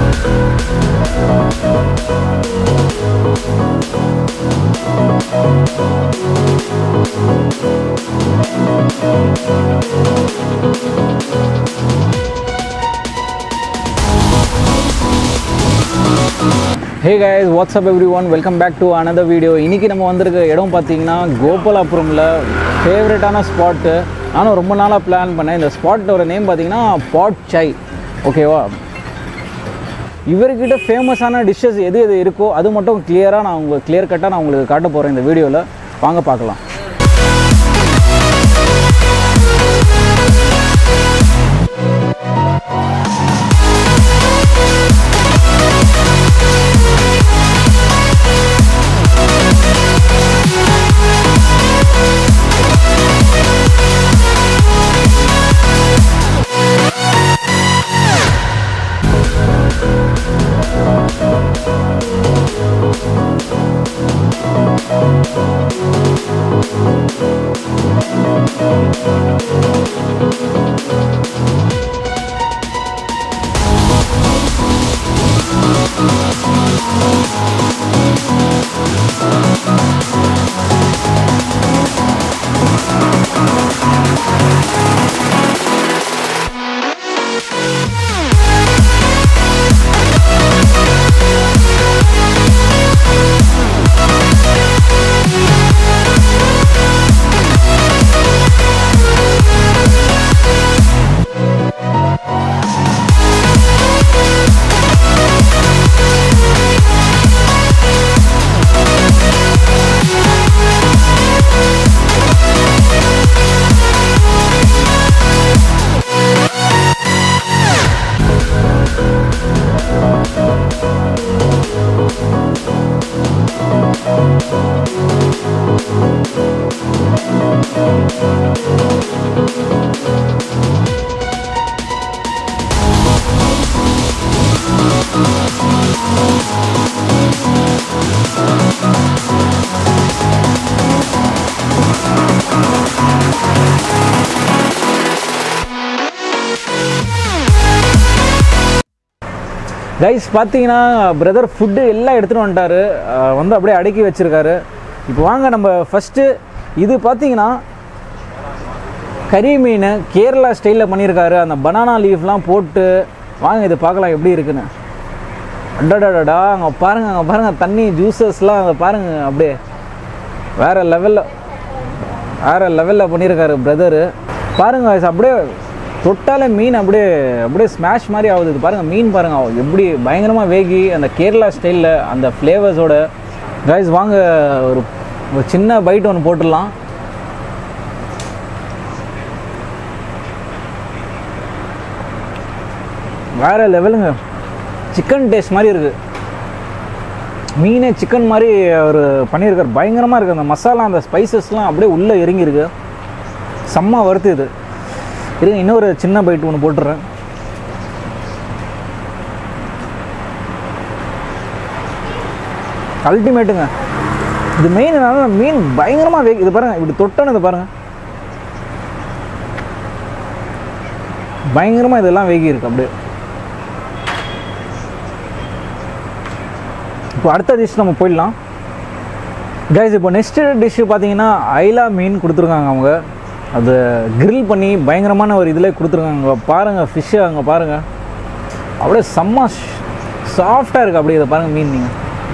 Hey guys what's up everyone welcome back to another video இன்றைக்கி நம்ம வந்திருக்க இடம் பார்த்தீங்கன்னா கோபாலாபுரமில் ஃபேவரட்டான ஸ்பாட்டு நானும் ரொம்ப நாளாக பிளான் பண்ணேன் இந்த ஸ்பாட்டோட நேம் பார்த்தீங்கன்னா பாட் சை ஓகேவா இவர்கிட்ட ஃபேமஸான டிஷ்ஷஸ் எது எது இருக்கோ அது மட்டும் கிளியராக நான் உங்களுக்கு கிளியர் கட்டாக நான் உங்களுக்கு காட்ட போகிறேன் இந்த வீடியோவில் வாங்க பார்க்கலாம் கைஸ் பார்த்தீங்கன்னா பிரதர் ஃபுட்டு எல்லாம் எடுத்துகிட்டு வந்துட்டாரு அஹ் வந்து அப்படியே அடுக்கி வச்சுருக்காரு இப்போ வாங்க நம்ம ஃபஸ்ட்டு இது பார்த்தீங்கன்னா கறி மீன் கேரளா ஸ்டைலில் பண்ணியிருக்காரு அந்த பனானா லீஃப்லாம் போட்டு வாங்க இது பார்க்கலாம் எப்படி இருக்குன்னு அடடடடா அங்கே பாருங்கள் அங்கே பாருங்கள் தண்ணி ஜூஸஸ்லாம் அங்கே பாருங்கள் அப்படியே வேறு லெவலில் வேறு லெவலில் பண்ணியிருக்காரு பிரதரு பாருங்க guys, அப்படியே தொட்டாலே மீன் அப்படியே அப்படியே ஸ்மாஷ் மாதிரி ஆகுது இது பாருங்கள் மீன் பாருங்கள் எப்படி பயங்கரமாக வேகி அந்த கேரளா ஸ்டைலில் அந்த ஃப்ளேவர்ஸோட கைஸ் வாங்க ஒரு ஒரு சின்ன பைட் ஒன்று போட்டுடலாம் வேறு லெவலுங்க சிக்கன் டேஸ்ட் மாதிரி இருக்குது மீனே சிக்கன் மாதிரி அவர் பண்ணியிருக்கார் பயங்கரமாக இருக்குது அந்த மசாலா அந்த ஸ்பைசஸ்லாம் அப்படியே உள்ளே இறங்கியிருக்கு செம்ம வறுத்து இது இருங்க இன்னொரு சின்ன பைட் ஒன்று போட்டுடுறேன் அல்டிமேட்டுங்க இது மெயின் என்னன்னா மீன் பயங்கரமாக வே இது பாருங்கள் இப்படி தொட்டோன்னு இது பாருங்கள் பயங்கரமாக இதெல்லாம் வேகி இருக்கு அப்படியே இப்போ அடுத்த டிஷ் நம்ம போயிடலாம் கைஸ் இப்போ நெக்ஸ்ட் டிஷ்ஷு பார்த்தீங்கன்னா ஐலா மீன் கொடுத்துருக்காங்க அவங்க அது grill பண்ணி பயங்கரமான ஒரு இதில் கொடுத்துருக்காங்க பாருங்கள் ஃபிஷ்ஷு அங்கே பாருங்கள் அப்படியே செம்ம சாஃப்டாக இருக்குது அப்படியே இதை பாருங்கள் மீன் நீங்கள்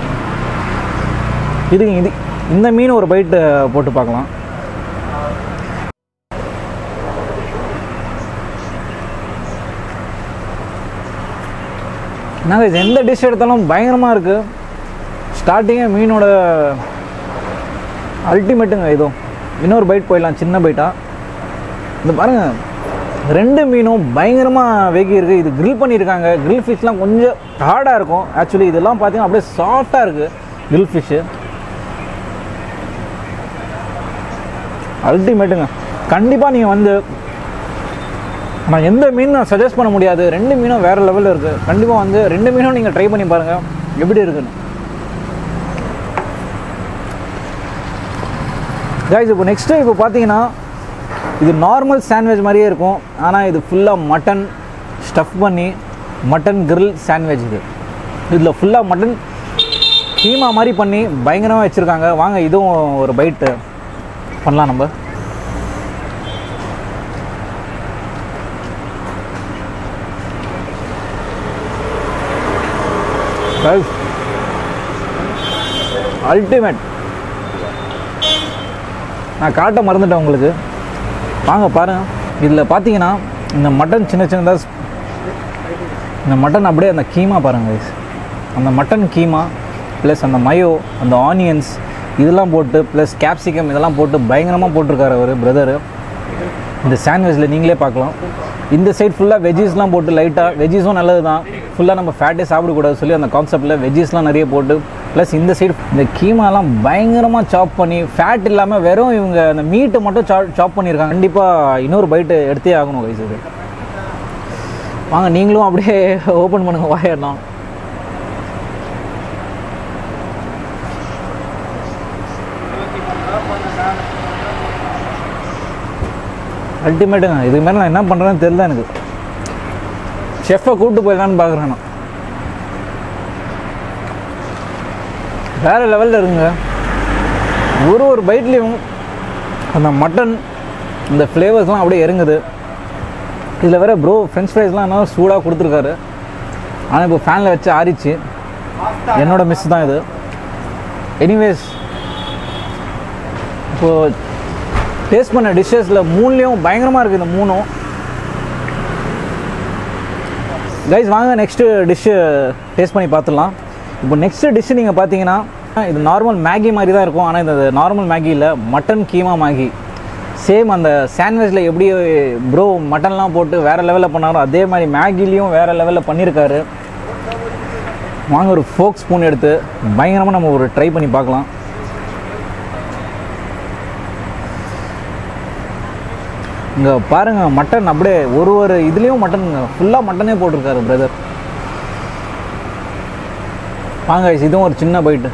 இதுங்க இது இந்த மீன் ஒரு பைட்டு போட்டு பார்க்கலாம் நாங்கள் எந்த டிஷ் எடுத்தாலும் பயங்கரமாக இருக்குது ஸ்டார்டிங்கே மீனோட அல்டிமேட்டுங்க இதுவும் இன்னொரு பைட் போயிடலாம் சின்ன பைட்டாக இந்த பாருங்க ரெண்டு மீனும் பயங்கரமாக வேகி இருக்குது இது grill பண்ணியிருக்காங்க grill ஃபிஷ்லாம் கொஞ்சம் ஹார்டாக இருக்கும் ஆக்சுவலி இதெல்லாம் பார்த்தீங்கன்னா அப்படியே சாஃப்டாக இருக்குது grill ஃபிஷ்ஷு அல்டிமேட்டுங்க கண்டிப்பாக நீங்கள் வந்து நான் எந்த மீன் நான் சஜஸ்ட் பண்ண முடியாது ரெண்டு மீனும் வேறு லெவலில் இருக்குது கண்டிப்பாக வந்து ரெண்டு மீனும் நீங்கள் ட்ரை பண்ணி பாருங்கள் எப்படி இருக்குன்னு கைஸ் இப்போ நெக்ஸ்ட்டு இப்போ பார்த்தீங்கன்னா இது நார்மல் சாண்ட்விச் மாதிரியே இருக்கும் ஆனால் இது ஃபுல்லாக மட்டன் ஸ்டஃப் பண்ணி மட்டன் grill சாண்ட்விச் இது இதில் ஃபுல்லாக மட்டன் கீமா மாதிரி பண்ணி பயங்கரமாக வச்சுருக்காங்க வாங்க இதுவும் ஒரு பைட்டு பண்ணலாம் நம்ம அல்டிமேட் நான் காட்ட மறந்துட்டேன் உங்களுக்கு வாங்க பாருங்க இதில் பார்த்தீங்கன்னா இந்த மட்டன் சின்ன சின்னதாக இந்த மட்டன் அப்படியே அந்த கீமா பாருங்க guys. அந்த மட்டன் கீமா ப்ளஸ் அந்த மயோ அந்த ஆனியன்ஸ் இதெல்லாம் போட்டு ப்ளஸ் கேப்சிகம் இதெல்லாம் போட்டு பயங்கரமாக போட்டிருக்காரு அவர் பிரதரு இந்த சாண்ட்விச்சில் நீங்களே பார்க்கலாம் இந்த சைடு ஃபுல்லாக வெஜ்ஜீஸ்லாம் போட்டு லைட்டாக வெஜ்ஜீஸும் நல்லது தான் ஃபுல்லாக நம்ம ஃபேட்டே சாப்பிடக்கூடாது சொல்லி அந்த கான்செப்டில் வெஜ்ஜீஸ்லாம் நிறைய போட்டு ப்ளஸ் இந்த சைடு இந்த கீமாலாம் பயங்கரமாக சாப் பண்ணி ஃபேட் இல்லாமல் வெறும் இவங்க அந்த மீட்டை மட்டும் சாப் சாப் பண்ணியிருக்காங்க கண்டிப்பாக இன்னொரு பைட்டு எடுத்தே ஆகணும் கைஸ் இது வாங்க நீங்களும் அப்படியே ஓப்பன் பண்ணுங்க வாயிடலாம் அல்டிமேட்டுங்க இதுக்கு மேலே நான் என்ன பண்ணுறேன்னு தெரியல எனக்கு ஷெஃப்பை கூப்பிட்டு போயிடலான்னு பார்க்குறேன் நான் வேறு லெவலில் இருக்குங்க ஒரு ஒரு பைட்லேயும் அந்த மட்டன் இந்த ஃப்ளேவர்ஸ்லாம் அப்படியே இறங்குது இதில் வேற ப்ரோ ஃப்ரெஞ்ச் ஃப்ரைஸ்லாம் என்ன சூடாக கொடுத்துருக்காரு ஆனால் இப்போ ஃபேனில் வச்சு ஆறிச்சு என்னோட மிஸ் தான் இது எனிவேஸ் இப்போது டேஸ்ட் பண்ண டிஷ்ஷஸில் மூணுலேயும் பயங்கரமாக இருக்குது இந்த மூணும் கைஸ் வாங்க நெக்ஸ்ட்டு டிஷ்ஷு டேஸ்ட் பண்ணி பார்த்துடலாம் இப்போ நெக்ஸ்ட்டு டிஷ்ஷு நீங்கள் பார்த்தீங்கன்னா இது நார்மல் மேகி மாதிரி தான் இருக்கும் ஆனால் இது நார்மல் மேகி இல்லை மட்டன் கீமா மேகி சேம் அந்த சாண்ட்விச்சில் எப்படி ப்ரோ மட்டன்லாம் போட்டு வேறு லெவலில் பண்ணாரோ அதே மாதிரி மேகிலையும் வேறு லெவலில் பண்ணியிருக்காரு வாங்க ஒரு ஃபோக் ஸ்பூன் எடுத்து பயங்கரமாக நம்ம ஒரு ட்ரை பண்ணி பார்க்கலாம் இங்கே பாருங்க மட்டன் அப்படியே ஒரு ஒரு இதுலேயும் மட்டன் ஃபுல்லாக மட்டனே போட்டிருக்காரு பிரதர் வாங்க guys, இதுவும் ஒரு சின்ன பைட்டு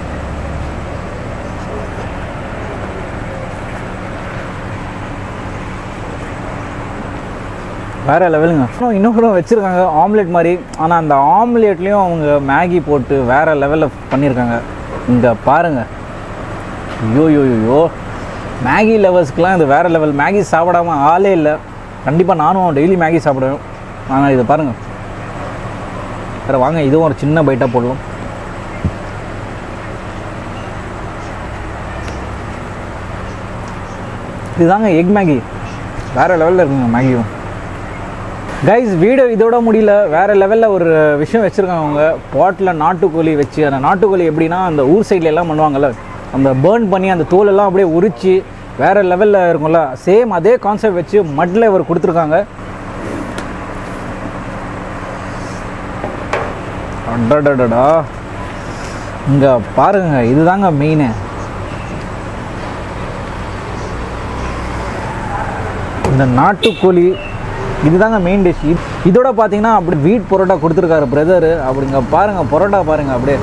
வேற லெவலுங்க இன்னும் இன்னொரு வச்சுருக்காங்க ஆம்லெட் மாதிரி ஆனால் அந்த ஆம்லேட்லேயும் அவங்க மேகி போட்டு வேற லெவலில் பண்ணியிருக்காங்க இங்கே பாருங்க ஐயோ யோ யோ மேகி லவர்ஸ்க்குலாம் இது வேறு லெவல் மேகி சாப்பிடாம ஆளே இல்லை கண்டிப்பாக நானும் டெய்லி மேகி சாப்பிடுவேன் ஆனால் இது பாருங்கள் வேறு வாங்க இதுவும் ஒரு சின்ன பைட்டாக போடலாம் இதுதாங்க எக் மேகி வேறு லெவலில் இருக்குங்க மேகியும் கைஸ் வீடியோ இதோட முடியல வேறு லெவலில் ஒரு விஷயம் வச்சுருக்காங்க அவங்க பாட்டில் நாட்டுக்கோழி வச்சு அந்த நாட்டுக்கோழி எப்படின்னா அந்த ஊர் சைட்ல எல்லாம் பண்ணுவாங்கல்ல அந்த பேர்ன் பண்ணி அந்த தோலெல்லாம் அப்படியே உரிச்சு வேறு லெவலில் இருக்கும்ல சேம் அதே கான்செப்ட் வச்சு மட்டில் இவர் கொடுத்துருக்காங்க அடடடடா இங்கே பாருங்க இதுதாங்க மெயினு இந்த நாட்டுக்கோழி இதுதாங்க மெயின் டிஷ் இதோட பார்த்தீங்கன்னா அப்படி வீட் பரோட்டா கொடுத்துருக்காரு பிரதரு அப்படிங்க பாருங்க பரோட்டா பாருங்க அப்படியே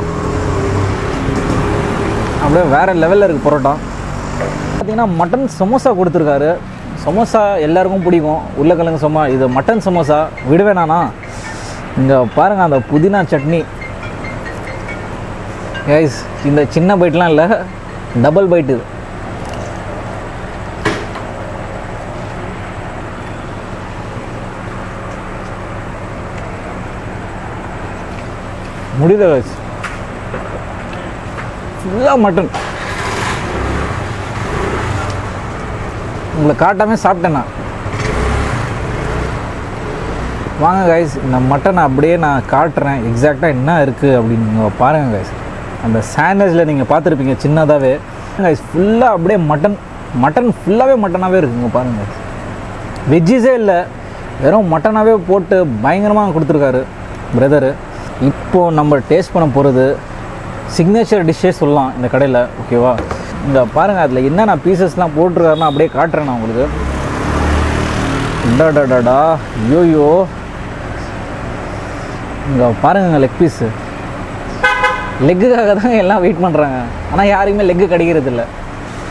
அப்படியே வேற லெவலில் இருக்குது பரோட்டா பார்த்தீங்கன்னா மட்டன் சமோசா கொடுத்துருக்காரு சமோசா எல்லாருக்கும் பிடிக்கும் உருளைக்கிழங்கு சமோ இது மட்டன் சமோசா விடுவேனானா இங்கே பாருங்க அந்த புதினா சட்னி கைஸ் இந்த சின்ன பைட்லாம் இல்லை டபுள் பைட் இது முடியல கைஸ் ஃபுல்லாக மட்டன் உங்களை காட்டாமல் சாப்பிட்டேன் நான் வாங்க கைஸ் இந்த மட்டனை அப்படியே நான் காட்டுறேன் எக்ஸாக்டாக என்ன இருக்குது அப்படின்னு நீங்கள் பாருங்கள் கைஸ் அந்த சாண்ட்விச்சில் நீங்கள் பார்த்துருப்பீங்க சின்னதாகவே கைஸ் ஃபுல்லாக அப்படியே மட்டன் மட்டன் ஃபுல்லாகவே மட்டனாகவே இருக்குங்க பாருங்கள் guys. வெஜ்ஜிஸே இல்லை வெறும் மட்டனாகவே போட்டு பயங்கரமாக கொடுத்துருக்காரு பிரதரு இப்போது நம்ம டேஸ்ட் பண்ண போகிறது சிக்னேச்சர் டிஷ்ஷே சொல்லலாம் இந்த கடையில் ஓகேவா இந்த பாருங்கள் அதில் என்னென்ன பீசஸ்லாம் போட்டிருக்காருன்னு அப்படியே காட்டுறேன் நான் உங்களுக்கு டடடடா ஐயோயோ இங்கே பாருங்க லெக் பீஸு லெக்குக்காக தான் எல்லாம் வெயிட் பண்ணுறாங்க ஆனால் யாருக்குமே லெக்கு கிடைக்கிறது இல்லை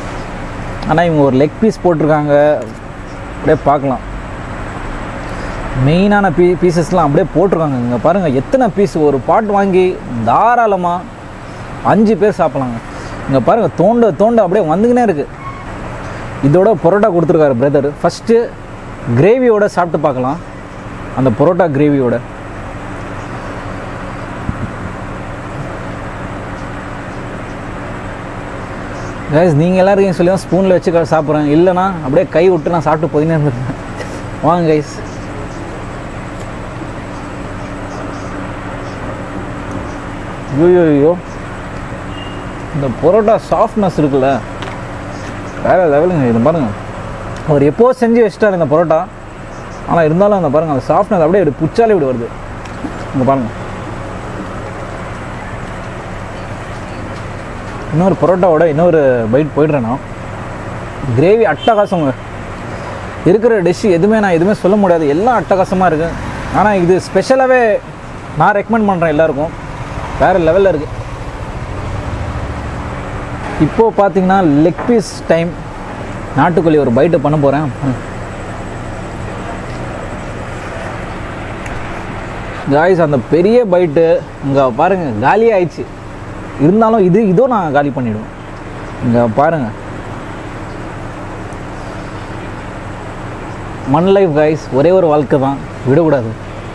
ஆனால் இவங்க ஒரு லெக் பீஸ் போட்டிருக்காங்க அப்படியே பார்க்கலாம் மெயினான பீ பீசஸ்லாம் அப்படியே போட்டிருக்காங்க இங்கே பாருங்கள் எத்தனை பீஸ் ஒரு பாட் வாங்கி தாராளமாக அஞ்சு பேர் சாப்பிட்லாங்க இங்கே பாருங்கள் தோண்ட தோண்ட அப்படியே வந்துக்கினே இருக்குது இதோட பரோட்டா கொடுத்துருக்காரு பிரதர் ஃபஸ்ட்டு கிரேவியோட சாப்பிட்டு பார்க்கலாம் அந்த பரோட்டா கிரேவியோட கைஸ் நீங்கள் எல்லாரும் சொல்லி தான் ஸ்பூனில் வச்சு க- சாப்பிட்றேன் இல்லைனா அப்படியே கை விட்டு நான் சாப்பிட்டு போயினே இருந்திருப்பேன் வாங்க கைஸ் ஐயோ ஐயோ இந்த பரோட்டா சாஃப்ட்னஸ் இருக்குல்ல வேற லெவலுங்க இது பாருங்க அவர் எப்போ செஞ்சு வச்சிட்டாரு இந்த பரோட்டா ஆனால் இருந்தாலும் அந்த பாருங்க அந்த சாஃப்ட்னஸ் அப்படியே இப்படி புச்சாலே இப்படி வருது இங்கே பாருங்க இன்னொரு பரோட்டாவோட இன்னொரு பைட் போயிடுறேன் நான் கிரேவி அட்டகாசங்க இருக்கிற டிஷ் எதுவுமே நான் எதுவுமே சொல்ல முடியாது எல்லாம் அட்டகாசமாக இருக்குது ஆனால் இது ஸ்பெஷலாகவே நான் ரெக்கமெண்ட் பண்ணுறேன் எல்லாருக்கும் வேறு லெவலில் இருக்குது இப்போது பார்த்தீங்கன்னா லெக் பீஸ் டைம் நாட்டுக்கோழி ஒரு பைட்டு பண்ண போகிறேன் காய்ஸ் அந்த பெரிய பைட்டு இங்கே பாருங்கள் காலி ஆயிடுச்சு இருந்தாலும் இது இதோ நான் காலி பண்ணிவிடுவேன் இங்கே பாருங்கள் மண் லைஃப் காய்ஸ் ஒரே ஒரு வாழ்க்கை தான் விடக்கூடாது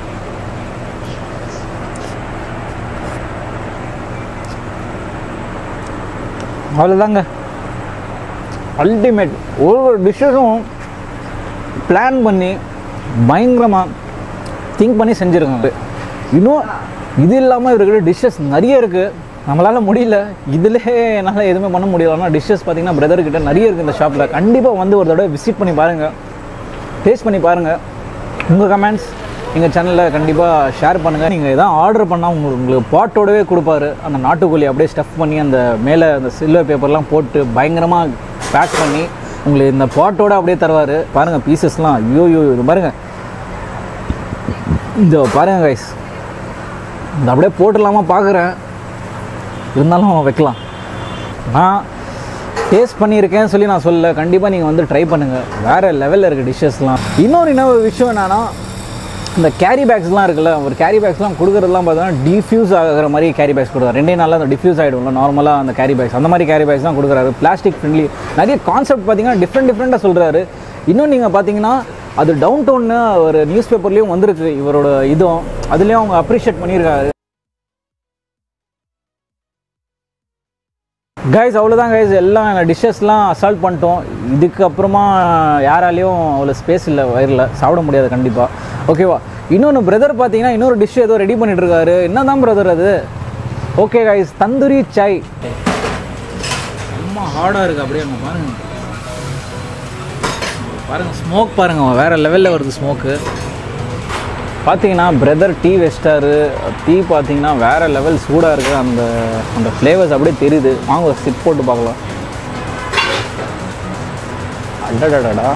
அவ்வளோதாங்க அல்டிமேட் ஒவ்வொரு டிஷ்ஷஸும் பிளான் பண்ணி பயங்கரமாக திங்க் பண்ணி செஞ்சுருக்காங்க இன்னும் இது இல்லாமல் இருக்கிற டிஷ்ஷஸ் நிறைய இருக்குது நம்மளால் முடியல இதிலே என்னால் எதுவுமே பண்ண முடியல ஆனால் டிஷ்ஷஸ் பார்த்தீங்கன்னா பிரதர் கிட்ட நிறைய இருக்குது இந்த ஷாப்பில் கண்டிப்பாக வந்து ஒரு தடவை விசிட் பண்ணி பாருங்கள் டேஸ்ட் பண்ணி பாருங்கள் உங்கள் கமெண்ட்ஸ் எங்கள் சேனலில் கண்டிப்பாக ஷேர் பண்ணுங்கள் நீங்கள் எதாவது ஆர்டர் பண்ணால் உங்களுக்கு உங்களுக்கு பாட்டோடவே கொடுப்பாரு அந்த நாட்டுக்கோழி அப்படியே ஸ்டஃப் பண்ணி அந்த மேலே அந்த சில்வர் பேப்பர்லாம் போட்டு பயங்கரமாக பேக் பண்ணி உங்களுக்கு இந்த பாட்டோட அப்படியே தருவார் பாருங்கள் பீசஸ்லாம் ஐயோ ஐயோ இது பாருங்கள் இந்த பாருங்கள் கைஸ் இந்த அப்படியே போட்டுடலாமா பார்க்குறேன் இருந்தாலும் வைக்கலாம் நான் டேஸ்ட் பண்ணியிருக்கேன்னு சொல்லி நான் சொல்லல கண்டிப்பாக நீங்கள் வந்து ட்ரை பண்ணுங்கள் வேறு லெவலில் இருக்குது டிஷ்ஷஸ்லாம் இன்னொரு இன்னொரு விஷயம் என்னென்னா இந்த கேரி பேக்ஸ்லாம் இருக்குல்ல ஒரு கேரி பேக்ஸ்லாம் கொடுக்குறதுலாம் பார்த்தீங்கன்னா டிஃப்யூஸ் ஆகிற மாதிரி கேரி பேக்ஸ் கொடுக்குறாரு ரெண்டே நாளில் அந்த டிஃப்யூஸ் ஆகிடும்ல நார்மலாக அந்த கேரி பேக்ஸ் அந்த மாதிரி கேரி பேக்ஸ் தான் கொடுக்குறாரு பிளாஸ்டிக் ஃப்ரெண்ட்லி நிறைய கான்செப்ட் பார்த்தீங்கன்னா டிஃப்ரெண்ட் டிஃப்ரெண்ட்டாக சொல்கிறாரு இன்னும் நீங்கள் பார்த்தீங்கன்னா அது டவுன் டவுன்னு ஒரு நியூஸ் பேப்பர்லேயும் வந்திருக்கு இவரோட இதுவும் அதுலேயும் அவங்க அப்ரிஷியேட் பண்ணியிருக்காரு கைஸ் அவ்வளோதான் கைஸ் எல்லாம் டிஷ்ஷஸ்லாம் அசால்ட் பண்ணிட்டோம் இதுக்கப்புறமா யாராலையும் அவ்வளோ ஸ்பேஸ் இல்லை வயிறில் சாப்பிட முடியாது கண்டிப்பாக ஓகேவா இன்னொன்று பிரதர் பார்த்தீங்கன்னா இன்னொரு டிஷ் ஏதோ ரெடி பண்ணிட்டு இருக்காரு என்ன தான் பிரதர் அது ஓகே கைஸ் தந்தூரி சாய் ரொம்ப ஹார்டாக இருக்குது அப்படியே அங்கே பாருங்க பாருங்க ஸ்மோக் பாருங்க வேறு லெவலில் வருது ஸ்மோக்கு பார்த்தீங்கன்னா பிரதர் டீ வெஸ்டாரு டீ பார்த்தீங்கன்னா வேறு லெவல் சூடாக இருக்குது அந்த அந்த ஃப்ளேவர்ஸ் அப்படியே தெரியுது வாங்க ஒரு சிப் போட்டு பார்க்கலாம் அடடடடா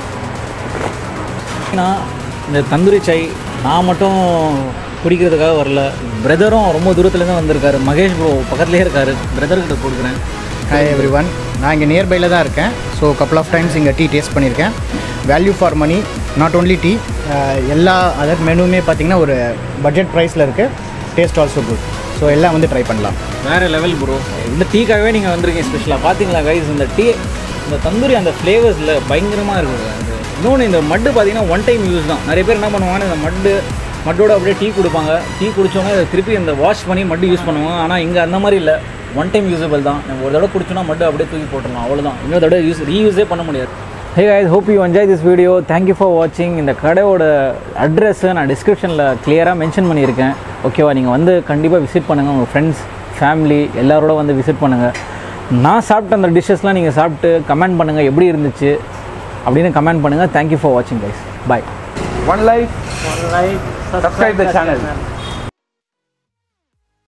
நான் இந்த தந்தூரி சாய் நான் மட்டும் குடிக்கிறதுக்காக வரல பிரதரும் ரொம்ப தூரத்துலேருந்து வந்திருக்காரு மகேஷ் ப்ரோ பக்கத்துலேயே இருக்காரு பிரதர்கிட்ட கொடுக்குறேன் ஹாய் எவ்ரி ஒன் நான் இங்கே நியர்பையில் தான் இருக்கேன் ஸோ கப்புள் ஆஃப் டைம்ஸ் இங்கே டீ டேஸ்ட் பண்ணியிருக்கேன் value for money not only tea எல்லா அதர் மெனுவுமே பார்த்தீங்கன்னா ஒரு பட்ஜெட் ப்ரைஸில் இருக்குது டேஸ்ட் ஆல்சோ குட் ஸோ எல்லாம் வந்து ட்ரை பண்ணலாம் வேறு லெவல் ப்ரோ இந்த டீக்காகவே நீங்கள் வந்திருக்கீங்க ஸ்பெஷலாக பார்த்தீங்களா கைஸ் இந்த டீ இந்த தந்தூரி அந்த ஃப்ளேவர்ஸில் பயங்கரமாக இருக்குது அது இன்னொன்று இந்த மட்டு பார்த்தீங்கன்னா ஒன் டைம் யூஸ் தான் நிறைய பேர் என்ன பண்ணுவாங்கன்னா இந்த மட்டு மட்டோட அப்படியே டீ கொடுப்பாங்க டீ குடிச்சோன்னே அதை திருப்பி இந்த வாஷ் பண்ணி மட்டு யூஸ் பண்ணுவாங்க ஆனால் இங்கே அந்த மாதிரி இல்லை ஒன் டைம் யூஸபிள் தான் நம்ம ஒரு தடவை குடிச்சோன்னா மட்டு அப்படியே தூக்கி போட்டுடலாம் அவ்வளோதான் இன்னொரு தடவை யூஸ் ரீயூஸே பண்ண முடியாது hey guys hope you enjoy this video thank you for வாட்சிங் இந்த கடையோட அட்ரஸை நான் டிஸ்கிரிப்ஷனில் கிளியராக மென்ஷன் பண்ணியிருக்கேன் ஓகேவா நீங்கள் வந்து கண்டிப்பாக விசிட் பண்ணுங்கள் உங்கள் ஃப்ரெண்ட்ஸ் ஃபேமிலி எல்லாரோட வந்து விசிட் பண்ணுங்கள் நான் சாப்பிட்ட அந்த டிஷ்ஷஸ்லாம் நீங்கள் சாப்பிட்டு கமெண்ட் பண்ணுங்கள் எப்படி இருந்துச்சு அப்படின்னு கமெண்ட் பண்ணுங்கள் தேங்க்யூ ஃபார் வாட்சிங் guys bye One life, subscribe the channel.